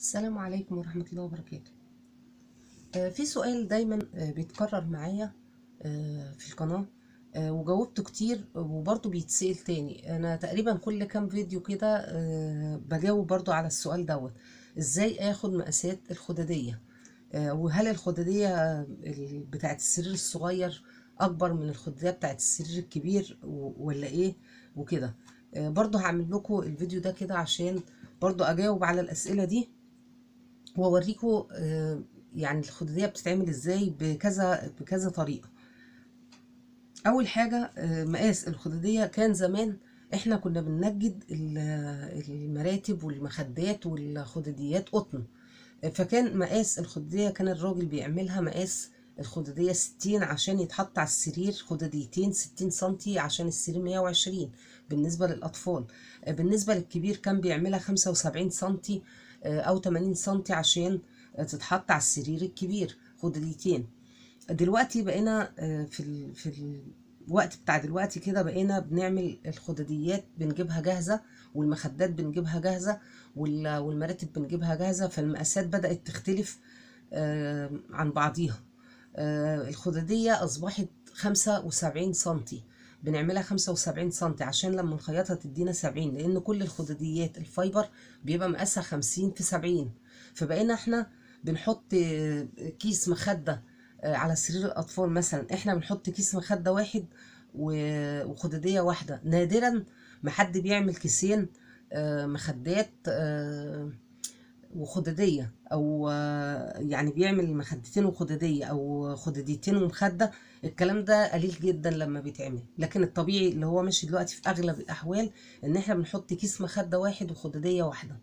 السلام عليكم ورحمة الله وبركاته آه، في سؤال دايما آه، بيتكرر معايا آه، في القناة آه، وجاوبته كتير وبرضه بيتسأل تاني أنا تقريبا كل كام فيديو كده آه، بجاوب برضه على السؤال دوت إزاي آخد مقاسات الخدادية آه، وهل الخدادية آه، ال- بتاعت السرير الصغير أكبر من الخدادية بتاعت السرير الكبير و- ولا إيه وكده آه، برضه هعمل لكم الفيديو ده كده عشان برضه أجاوب على الأسئلة دي واوريكم آه، يعني الخدودية بتتعمل ازاي بكذا بكذا طريقة اول حاجة آه، مقاس الخدودية كان زمان احنا كنا بننجد ال- المراتب والمخدات والخدوديات قطن آه، فكان مقاس الخدودية كان الراجل بيعملها مقاس الخدودية 60 عشان يتحط على السرير خدوديتين 60 سنتي عشان السرير 120 بالنسبة للأطفال آه، بالنسبة للكبير كان بيعملها 75 سنتي آه، أو 80 سنتي عشان آه، تتحط على السرير الكبير خدوديتين دلوقتي بقينا آه، في ال... في الوقت بتاع دلوقتي كده بقينا بنعمل الخداديات بنجيبها جاهزة والمخدات بنجيبها جاهزة وال... والمراتب بنجيبها جاهزة فالمقاسات بدأت تختلف آه، عن بعضيها آه، الخدادية أصبحت خمسة وسبعين سنتي بنعملها خمسة وسبعين سنتي عشان لما نخيطها تدينا سبعين لأن كل الخداديات الفايبر بيبقى مقاسها خمسين في سبعين فبقينا احنا بنحط آه، كيس مخدة آه، على سرير الأطفال مثلا احنا بنحط كيس مخدة واحد و- وخدادية واحدة نادرا ما حد بيعمل كيسين آه، مخدات آه، وخدادية أو آه، يعني بيعمل مخدتين وخدادية أو خداديتين ومخدة الكلام ده قليل جدا لما بيتعمل لكن الطبيعي اللي هو ماشي دلوقتي في أغلب الأحوال إن إحنا بنحط كيس مخدة واحد وخدادية واحدة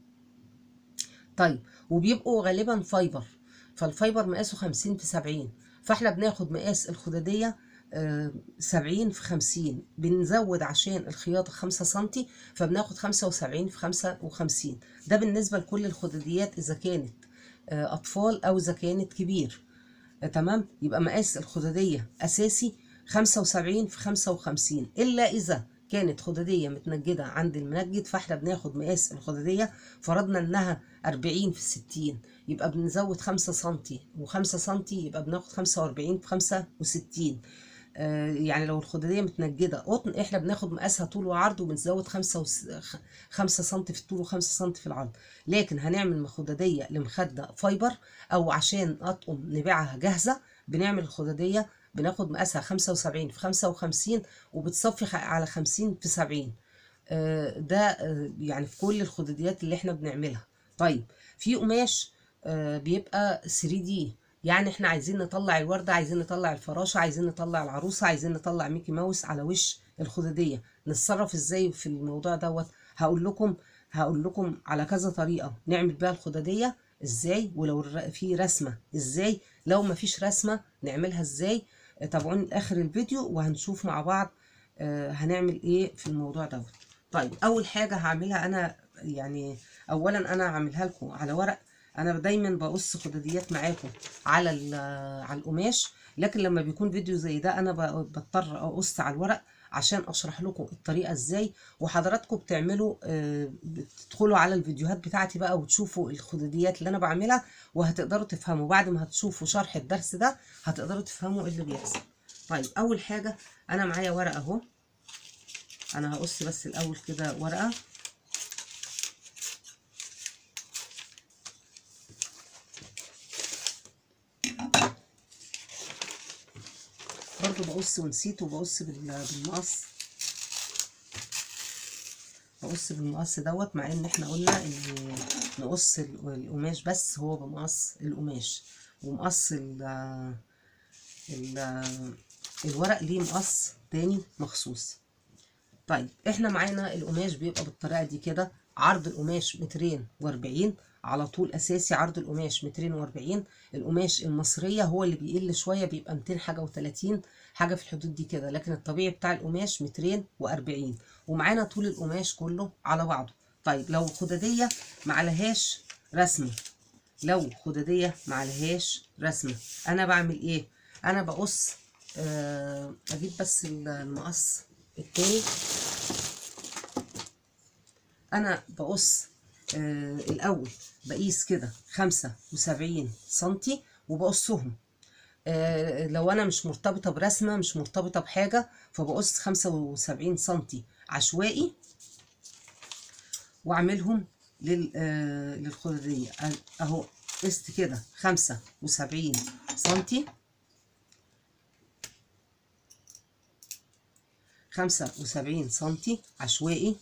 طيب وبيبقوا غالبا فايبر فالفايبر مقاسه خمسين في سبعين فاحنا بناخد مقاس الخدادية آه، سبعين في خمسين بنزود عشان الخياطة خمسة سنتي فبناخد خمسة وسبعين في خمسة وخمسين ده بالنسبة لكل الخداديات إذا كانت آه، أطفال أو إذا كانت كبير آه، تمام يبقى مقاس الخدادية أساسي خمسة وسبعين في خمسة وخمسين إلا إذا كانت خدادية متنجدة عند المنجد فاحنا بناخد مقاس الخدادية فرضنا إنها أربعين في ستين يبقى بنزود خمسة سنتي وخمسة سنتي يبقى بناخد خمسة وأربعين في خمسة وستين آه، يعني لو الخدادية متنجدة قطن احنا بناخد مقاسها طول وعرض وبنزود خمسة وس... خ- خمسة سنتي في الطول وخمسة سنتي في العرض لكن هنعمل خدادية لمخدة فايبر أو عشان أطقم نبيعها جاهزة بنعمل الخدادية بناخد مقاسها خمسة وسبعين في خمسة وخمسين وبتصفي خ- على خمسين في سبعين آه، ده آه، يعني في كل الخداديات اللي احنا بنعملها طيب في قماش آه، بيبقى 3 دي يعني احنا عايزين نطلع الوردة عايزين نطلع الفراشة عايزين نطلع العروسة عايزين نطلع ميكي ماوس على وش الخدادية نتصرف ازاي في الموضوع دوت هقول لكم هقول لكم على كذا طريقة نعمل بيها الخدادية ازاي ولو الر- في رسمة ازاي لو مفيش رسمة نعملها ازاي آه، تابعوني لاخر الفيديو وهنشوف مع بعض آه، هنعمل ايه في الموضوع دوت طيب اول حاجه هعملها انا يعني اولا انا هعملها لكم على ورق انا دايما بقص خداديات معاكم على ال- على القماش لكن لما بيكون فيديو زي ده انا ب- بضطر اقص على الورق عشان اشرح لكم الطريقه ازاي وحضراتكم بتعملوا آه، بتدخلوا على الفيديوهات بتاعتي بقى وتشوفوا الخداديات اللي انا بعملها وهتقدروا تفهموا بعد ما هتشوفوا شرح الدرس ده هتقدروا تفهموا ايه اللي بيحصل طيب اول حاجه انا معايا ورقه اهو انا هقص بس الاول كده ورقه برضو بقص ونسيت وبقص بال- بالمقص بقص بالمقص دوت مع ان احنا قلنا ان نقص ال- القماش بس هو بمقص القماش ومقص ال ال الورق ليه مقص تاني مخصوص طيب احنا معانا القماش بيبقى بالطريقه دي كده عرض القماش مترين واربعين على طول اساسي عرض القماش مترين واربعين القماش المصريه هو اللي بيقل شويه بيبقى 200 حاجه وتلاتين حاجه في الحدود دي كده لكن الطبيعي بتاع القماش مترين واربعين ومعانا طول القماش كله على بعضه طيب لو خداديه معلهاش رسمه لو خداديه معلهاش رسمه انا بعمل ايه انا بقص آه، اجيب بس المقص التاني انا بقص آه الأول بقيس كده خمسة وسبعين سنتي وبقصهم آه لو أنا مش مرتبطة برسمة مش مرتبطة بحاجة فبقص خمسة وسبعين سنتي عشوائي وأعملهم لل آه للخدادية أهو قست كده خمسة وسبعين سنتي خمسة وسبعين سنتي عشوائي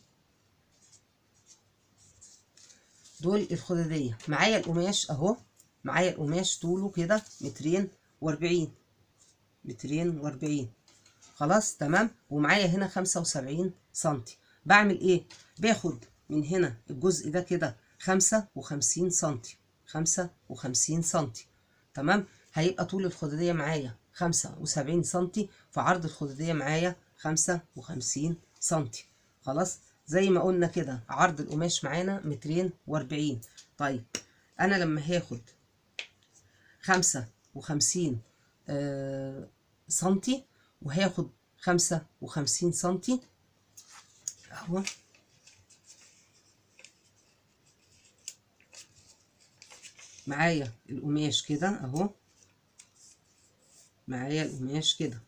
دول الخدادية معايا القماش اهو معايا القماش طوله كده مترين واربعين مترين واربعين خلاص تمام ومعايا هنا خمسة وسبعين سنتي بعمل ايه باخد من هنا الجزء ده كده خمسة وخمسين سنتي خمسة وخمسين سنتي تمام هيبقى طول الخدادية معايا خمسة وسبعين سنتي فعرض الخدادية معايا خمسة وخمسين سنتي خلاص زي ما قلنا كده عرض القماش معانا مترين واربعين طيب انا لما هاخد خمسة وخمسين آه سنتي وهاخد خمسة وخمسين سنتي اهو معايا القماش كده اهو معايا القماش كده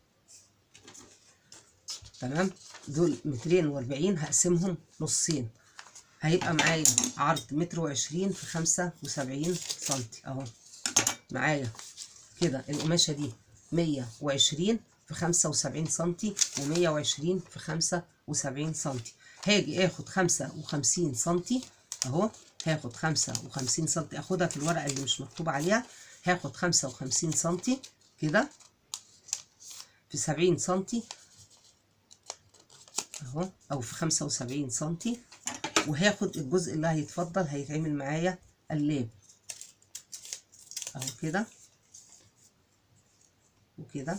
تمام دول مترين واربعين هقسمهم نصين هيبقى معايا عرض متر وعشرين في خمسة وسبعين سنتي اهو معايا كده القماشة دي مية وعشرين في خمسة وسبعين سنتي ومية وعشرين في خمسة وسبعين سنتي هاجي اخد خمسة وخمسين سنتي اهو هاخد خمسة وخمسين سنتي اخدها في الورقة اللي مش مكتوب عليها هاخد خمسة وخمسين سنتي كده في سبعين سنتي اهو او في خمسة وسبعين سنتي وهاخد الجزء اللي هيتفضل هيتعمل معايا قلاب اهو كده وكده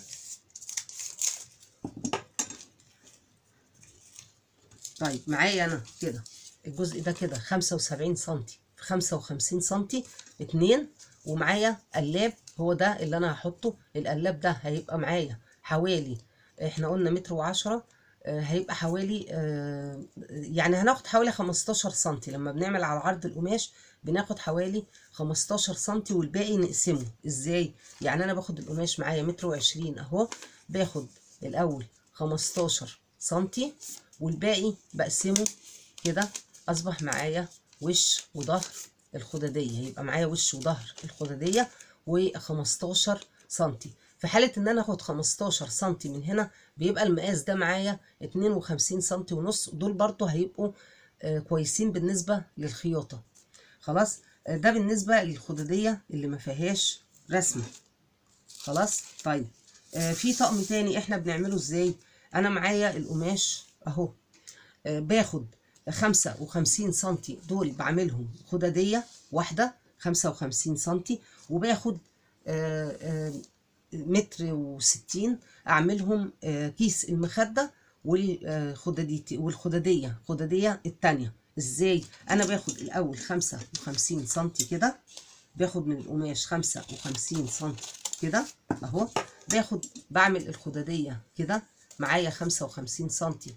طيب معايا انا كده الجزء ده كده خمسة وسبعين سنتي في خمسة وخمسين سنتي اتنين ومعايا قلاب هو ده اللي انا هحطه القلاب ده هيبقى معايا حوالي احنا قلنا متر وعشرة هيبقى حوالي يعني هناخد حوالي 15 سنتي لما بنعمل على عرض القماش بناخد حوالي 15 سنتي والباقي نقسمه ازاي يعني انا باخد القماش معايا متر وعشرين اهو باخد الاول 15 سنتي والباقي بقسمه كده اصبح معايا وش وظهر الخداديه هيبقى معايا وش وظهر الخداديه و15 سنتي في حالة ان انا اخد 15 سنتي من هنا بيبقى المقاس ده معايا 52 سنتي ونص دول برضو هيبقوا آه كويسين بالنسبة للخياطة خلاص آه ده بالنسبة للخدادية اللي ما فيهاش رسمة خلاص طيب آه في طقم تاني احنا بنعمله ازاي انا معايا القماش اهو آه باخد 55 سنتي دول بعملهم خدادية واحدة 55 سنتي وباخد آه آه متر وستين اعملهم كيس المخدة والخداديتي والخدادية الخدادية التانية ازاي انا باخد الاول خمسة وخمسين سنتي كده باخد من القماش خمسة وخمسين سنتي كده اهو باخد بعمل الخدادية كده معايا خمسة وخمسين سنتي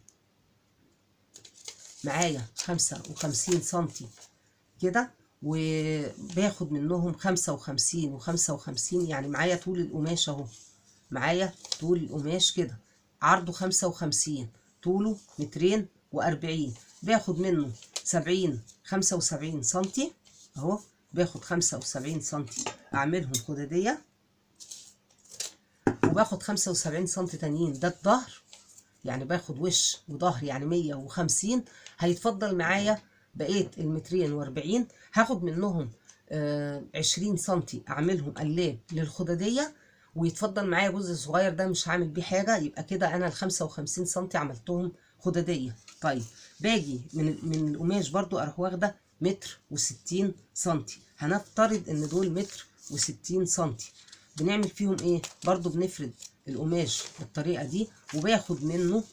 معايا خمسة وخمسين سنتي كده وباخد منهم خمسة وخمسين وخمسة وخمسين يعني معايا طول القماش اهو معايا طول القماش كده عرضه خمسة وخمسين طوله مترين وأربعين باخد منه سبعين خمسة وسبعين سنتي اهو باخد خمسة وسبعين سنتي أعملهم خدادية وباخد خمسة وسبعين سنتي تانيين ده الظهر يعني باخد وش وظهر يعني مية وخمسين هيتفضل معايا بقيت المترين واربعين هاخد منهم آه عشرين سنتي اعملهم قلاب للخدادية ويتفضل معايا جزء صغير ده مش هعمل بيه حاجة يبقى كده انا الخمسة وخمسين سنتي عملتهم خدادية طيب باجي من من القماش برضو اروح واخدة متر وستين سنتي هنفترض ان دول متر وستين سنتي بنعمل فيهم ايه برضو بنفرد القماش بالطريقة دي وباخد منه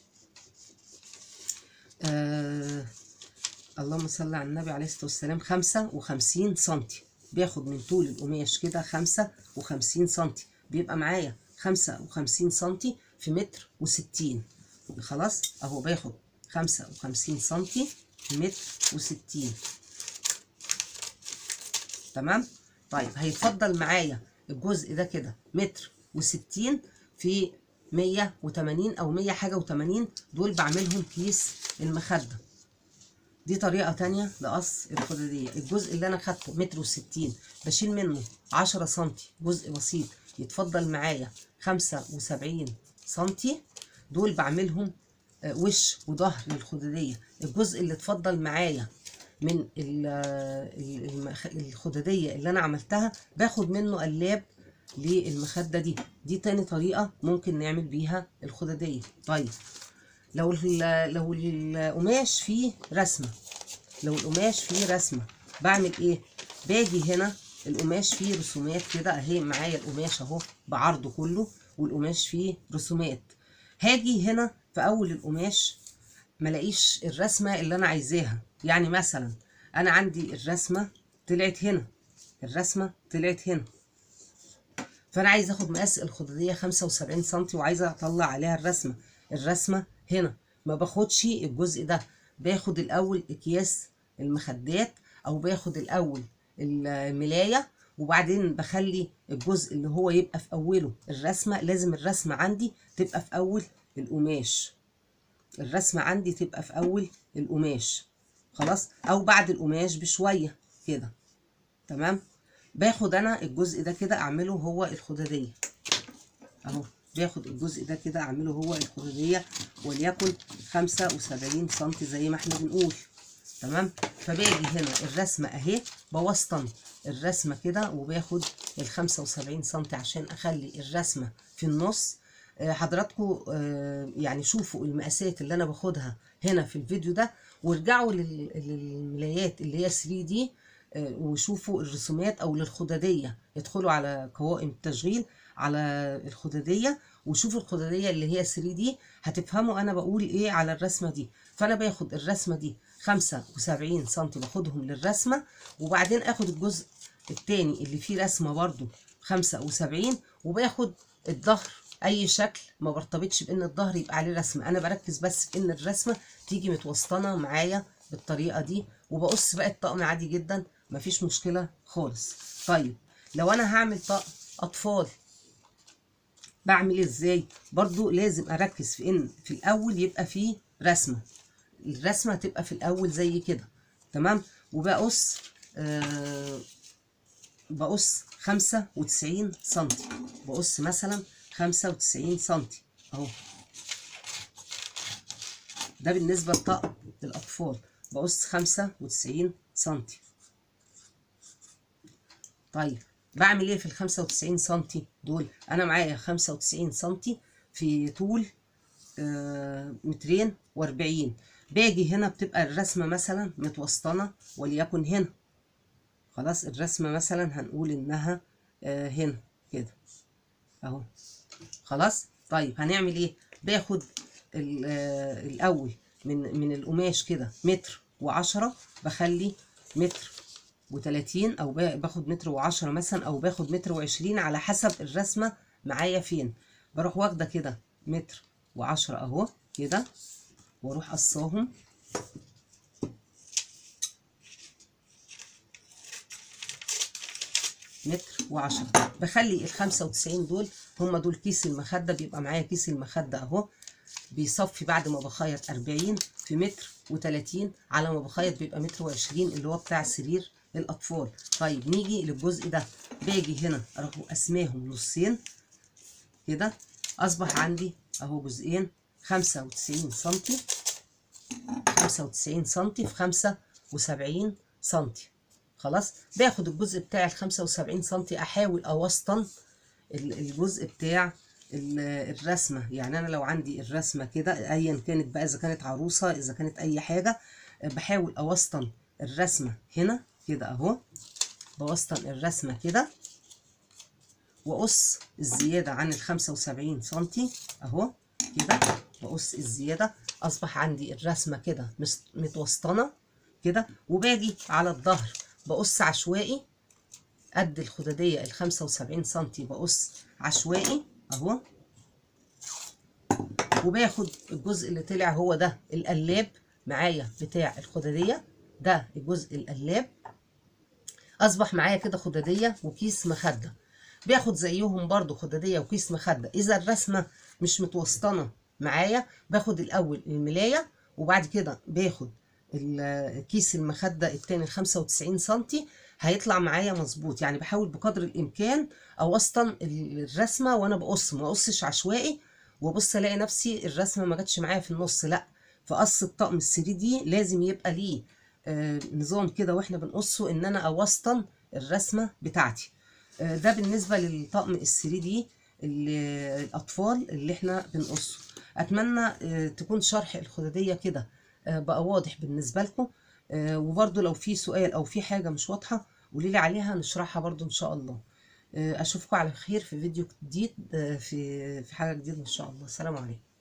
آه اللهم صل على النبي عليه الصلاة والسلام خمسة وخمسين سنتي باخد من طول القماش كده خمسة وخمسين سنتي بيبقى معايا خمسة وخمسين سنتي في متر وستين خلاص اهو باخد خمسة وخمسين سنتي في متر وستين تمام طيب هيتفضل معايا الجزء ده كده متر وستين في مية وتمانين أو مية حاجة وتمانين دول بعملهم كيس المخدة دي طريقة تانية لقص الخدادية الجزء اللي أنا خدته متر وستين بشيل منه عشرة سنتي جزء بسيط يتفضل معايا خمسة وسبعين سنتي دول بعملهم آه، وش وظهر للخدادية الجزء اللي اتفضل معايا من ال- ال- المخ- الخدادية اللي أنا عملتها باخد منه قلاب للمخدة دي دي تاني طريقة ممكن نعمل بيها الخدادية طيب لو ال- لو القماش فيه رسمة لو القماش فيه رسمة بعمل ايه باجي هنا القماش فيه رسومات كده اهي معايا القماش اهو بعرضه كله والقماش فيه رسومات هاجي هنا في اول القماش ملاقيش الرسمة اللي انا عايزاها يعني مثلا انا عندي الرسمة طلعت هنا الرسمة طلعت هنا فانا عايز اخد مقاس الخدوديه 75 سم وعايزه اطلع عليها الرسمه الرسمه هنا ما باخدش الجزء ده باخد الاول اكياس المخدات او باخد الاول الملايه وبعدين بخلي الجزء اللي هو يبقى في اوله الرسمه لازم الرسمه عندي تبقى في اول القماش الرسمه عندي تبقى في اول القماش خلاص او بعد القماش بشويه كده تمام باخد انا الجزء ده كده اعمله هو الخداديه اهو باخد الجزء ده كده اعمله هو الخداديه وليكن 75 سم زي ما احنا بنقول تمام فباجي هنا الرسمه اهي بوسطن الرسمه كده وباخد ال 75 سم عشان اخلي الرسمه في النص آه، حضراتكم آه، يعني شوفوا المقاسات اللي انا باخدها هنا في الفيديو ده وارجعوا لل- للملايات اللي هي 3 دي آه، وشوفوا الرسومات او للخداديه ادخلوا على قوائم التشغيل على الخداديه وشوفوا الخداديه اللي هي 3 دي هتفهموا انا بقول ايه على الرسمه دي فانا باخد الرسمه دي 75 سم باخدهم للرسمه وبعدين اخد الجزء التاني اللي فيه رسمه برضو 75 وباخد الظهر اي شكل ما برتبطش بان الظهر يبقى عليه رسمه انا بركز بس في ان الرسمه تيجي متوسطنه معايا بالطريقه دي وبقص بقى الطقم عادي جدا مفيش مشكله خالص طيب لو انا هعمل طقم اطفال بعمل ازاي برضو لازم اركز في ان في الاول يبقى فيه رسمه الرسمه تبقى في الاول زي كده تمام وبقص آه بقص 95 سنتي بقص مثلا 95 سنتي اهو ده بالنسبة لطقم الأطفال بقص 95 سنتي طيب بعمل ايه في ال 95 سنتي دول انا معايا 95 سنتي في طول آه، مترين واربعين باجي هنا بتبقى الرسمة مثلا متوسطنة وليكن هنا خلاص الرسمة مثلا هنقول انها آه، هنا كده اهو خلاص طيب هنعمل ايه باخد ال- آه، الاول من من القماش كده متر وعشرة بخلي متر وتلاتين او با- باخد متر وعشرة مثلا او باخد متر وعشرين على حسب الرسمة معايا فين بروح واخدة كده متر وعشرة اهو كده واروح قصاهم متر وعشرة بخلي الخمسة وتسعين دول هما دول كيس المخدة بيبقى معايا كيس المخدة اهو بيصفي بعد ما بخيط أربعين في متر وتلاتين على ما بخيط بيبقى متر وعشرين اللي هو بتاع سرير الأطفال طيب نيجي للجزء ده باجي هنا أروح أسماهم نصين كده أصبح عندي أهو جزئين خمسة وتسعين سنتي خمسة وتسعين سنتي في خمسة وسبعين سنتي خلاص باخد الجزء بتاع الخمسة وسبعين سنتي أحاول أوسطن ال- الجزء بتاع ال- الرسمة يعني أنا لو عندي الرسمة كده أيا كانت بقى إذا كانت عروسة إذا كانت أي حاجة بحاول أوسطن الرسمة هنا كده أهو بوسطن الرسمة كده وأقص الزيادة عن الخمسة وسبعين سنتي أهو كده بقص الزيادة أصبح عندي الرسمة كده مس- متوسطنة كده وباجي على الظهر بقص عشوائي قد الخدادية الخمسة وسبعين سنتي بقص عشوائي أهو وباخد الجزء اللي طلع هو ده القلاب معايا بتاع الخدادية ده الجزء القلاب اصبح معايا كده خداديه وكيس مخده باخد زيهم برضو خداديه وكيس مخده اذا الرسمه مش متوسطنه معايا باخد الاول الملايه وبعد كده باخد ال- كيس المخده التاني 95 سنتي هيطلع معايا مظبوط يعني بحاول بقدر الامكان اوسطن ال- الرسمه وانا بقص ما اقصش عشوائي وابص الاقي نفسي الرسمه ما جاتش معايا في النص لا فقص الطقم السري دي لازم يبقى ليه آه، نظام كده واحنا بنقصه ان انا اوسطن الرسمه بتاعتي آه، ده بالنسبه للطقم السري دي اللي الاطفال اللي احنا بنقصه اتمنى آه، تكون شرح الخداديه كده آه، بقى واضح بالنسبه لكم آه، وبرضو لو في سؤال او في حاجه مش واضحه قولي لي عليها نشرحها برضو ان شاء الله آه، اشوفكم على خير في فيديو جديد آه، في في حاجه جديده ان شاء الله سلام عليكم